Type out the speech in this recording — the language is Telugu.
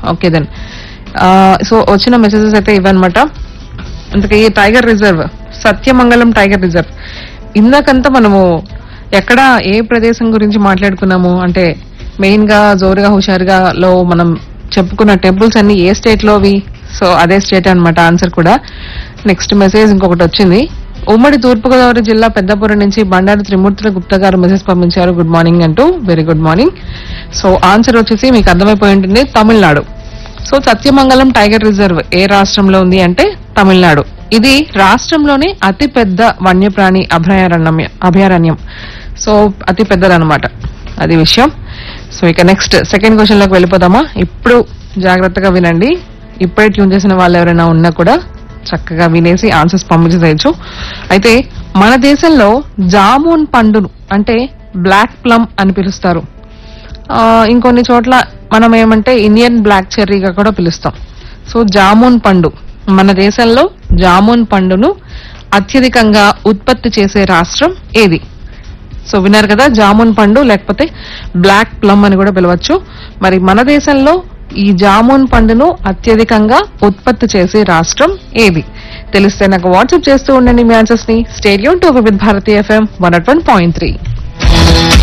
ఓకే దెన్ సో వచ్చిన మెసేజెస్ అయితే ఇవన్నమాట అందుకే ఈ tiger reserve Sathyamangalam tiger reserve ఇందాకంతా మనము ఎక్కడ ఏ ప్రదేశం గురించి మాట్లాడుకున్నాము అంటే మెయిన్ గా జోరుగా హుషారుగా లో మనం చెప్పుకున్న టెంపుల్స్ అన్ని ఏ స్టేట్ లోవి సో అదే స్టేట్ అన్నమాట ఆన్సర్ కూడా నెక్స్ట్ మెసేజ్ ఇంకొకటి వచ్చింది ఉమ్మడి తూర్పుగోదావరి జిల్లా పెద్దపురం నుంచి బండారు త్రిమూర్తుల గుప్తా గారు మెసేజ్ పంపించారు గుడ్ మార్నింగ్ అంటూ very good morning so answer వచ్చేసి మీకు అర్థమైపోయి ఉంటుంది Tamil Nadu so Sathyamangalam tiger reserve ఏ రాష్ట్రంలో ఉంది అంటే తమిళనాడు ఇది రాష్ట్రంలోనే అతి పెద్ద వన్యప్రాణి అభయారణ్యం అభయారణ్యం సో అతి పెద్దదన్నమాట అది విషయం సో ఇక నెక్స్ట్ సెకండ్ క్వశ్చన్ లోకి వెళ్ళిపోదామా ఇప్పుడు జాగ్రత్తగా వినండి ఇప్పుడే ట్యూన్ చేసిన వాళ్ళు ఎవరైనా ఉన్నా కూడా చక్కగా వినేసి ఆన్సర్స్ పంపించేసేయచ్చు అయితే మన దేశంలో జామున్ పండును అంటే బ్లాక్ ప్లమ్ అని పిలుస్తారు ఆ, ఇంకొన్ని చోట్ల మనం ఏమంటే ఇండియన్ బ్లాక్ చెర్రీగా కూడా పిలుస్తాం సో జామున్ పండు మన దేశంలో జామున్ పండును అత్యధికంగా ఉత్పత్తి చేసే రాష్ట్రం ఏది సో విన్నారు కదా జామున్ పండు లేకపోతే బ్లాక్ ప్లమ్ అని కూడా పిలవచ్చు మరి మన దేశంలో ఈ జామున్ పండును అత్యధికంగా ఉత్పత్తి చేసే రాష్ట్రం ఏది తెలిస్తే నాకు వాట్సాప్ చేస్తూ ఉండండి మీ ఆన్సర్స్ ని stadium to with Bharati FM one point three